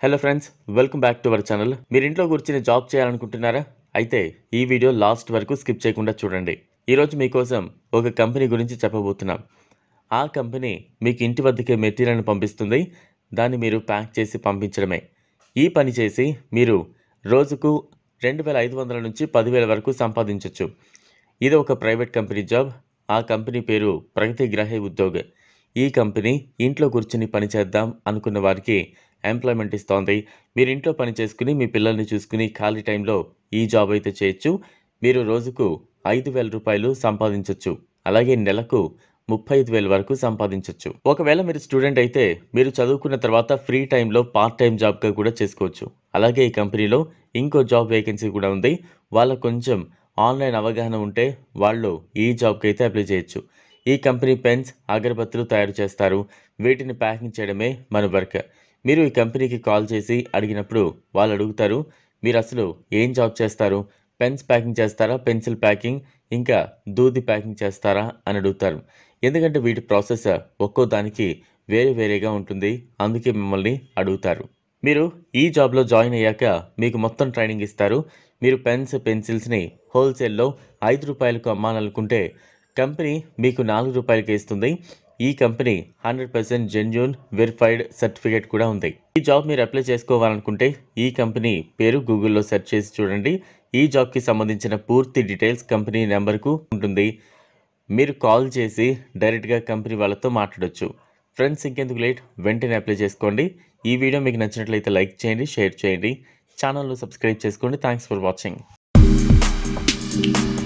hello friends welcome back to our channel మీరు ఇంట్లో కూర్చుని జాబ్ చేయాలనుకుంటున్నారా అయితే ఈ వీడియో లాస్ట్ వరకు స్కిప్ చేయకుండా చూడండి ఈరోజు మీకోసం ఒక కంపెనీ గురించి చెప్పబోతున్నాం ఆ కంపెనీ మీకు ఇంటి వద్దకే మెటీరియల్ని పంపిస్తుంది దాన్ని మీరు ప్యాక్ చేసి పంపించడమే ఈ పని చేసి మీరు రోజుకు రెండు వేల ఐదు వందల నుంచి పదివేల వరకు సంపాదించవచ్చు ఇది ఒక ప్రైవేట్ కంపెనీ జాబ్ ఆ కంపెనీ పేరు ప్రగతి గ్రాహి ఉద్యోగ్ ఈ కంపెనీ ఇంట్లో కూర్చుని పని చేద్దాం అనుకున్న వారికి ఎంప్లాయ్మెంట్ ఇస్తోంది మీరు ఇంట్లో పని చేసుకుని మీ పిల్లల్ని చూసుకుని ఖాళీ టైంలో ఈ జాబ్ అయితే చేయొచ్చు మీరు రోజుకు ఐదు వేల రూపాయలు సంపాదించవచ్చు అలాగే నెలకు ముప్పై ఐదు వేల వరకు సంపాదించవచ్చు ఒకవేళ మీరు స్టూడెంట్ అయితే మీరు చదువుకున్న తర్వాత ఫ్రీ టైంలో పార్ట్ టైం జాబ్గా కూడా చేసుకోవచ్చు అలాగే ఈ కంపెనీలో ఇంకో జాబ్ వేకెన్సీ కూడా ఉంది వాళ్ళకు కొంచెం ఆన్లైన్ అవగాహన ఉంటే వాళ్ళు ఈ జాబ్కి అయితే అప్లై చేయొచ్చు ఈ కంపెనీ పెన్స్ అగరబత్తులు తయారు చేస్తారు వీటిని ప్యాకింగ్ చేయడమే మన వర్క్ మీరు ఈ కంపెనీకి కాల్ చేసి అడిగినప్పుడు వాళ్ళు అడుగుతారు మీరు అసలు ఏం జాబ్ చేస్తారు పెన్స్ ప్యాకింగ్ చేస్తారా పెన్సిల్ ప్యాకింగ్ ఇంకా దూది ప్యాకింగ్ చేస్తారా అని అడుగుతారు ఎందుకంటే వీటి ప్రాసెస్ ఒక్కో దానికి వేరే వేరేగా ఉంటుంది అందుకే మిమ్మల్ని అడుగుతారు మీరు ఈ జాబ్లో జాయిన్ అయ్యాక మీకు మొత్తం ట్రైనింగ్ ఇస్తారు మీరు పెన్స్ పెన్సిల్స్ని హోల్సేల్లో ఐదు రూపాయలకు అమ్మాలనుకుంటే కంపెనీ మీకు నాలుగు రూపాయలకి ఇస్తుంది ఈ company hundred percent genuine verified certificate కూడా ఉంది ఈ జాబ్ మీరు అప్లై చేసుకోవాలనుకుంటే ఈ కంపెనీ పేరు గూగుల్లో సెర్చ్ చేసి చూడండి ఈ జాబ్కి సంబంధించిన పూర్తి డీటెయిల్స్ కంపెనీ నెంబర్కు ఉంటుంది మీరు కాల్ చేసి డైరెక్ట్గా కంపెనీ వాళ్ళతో మాట్లాడొచ్చు ఫ్రెండ్స్ ఇంకెందుకు లేట్ వెంటనే అప్లై చేసుకోండి ఈ వీడియో మీకు నచ్చినట్లయితే లైక్ చేయండి షేర్ చేయండి ఛానల్ను సబ్స్క్రైబ్ చేసుకోండి థ్యాంక్స్ ఫర్ వాచింగ్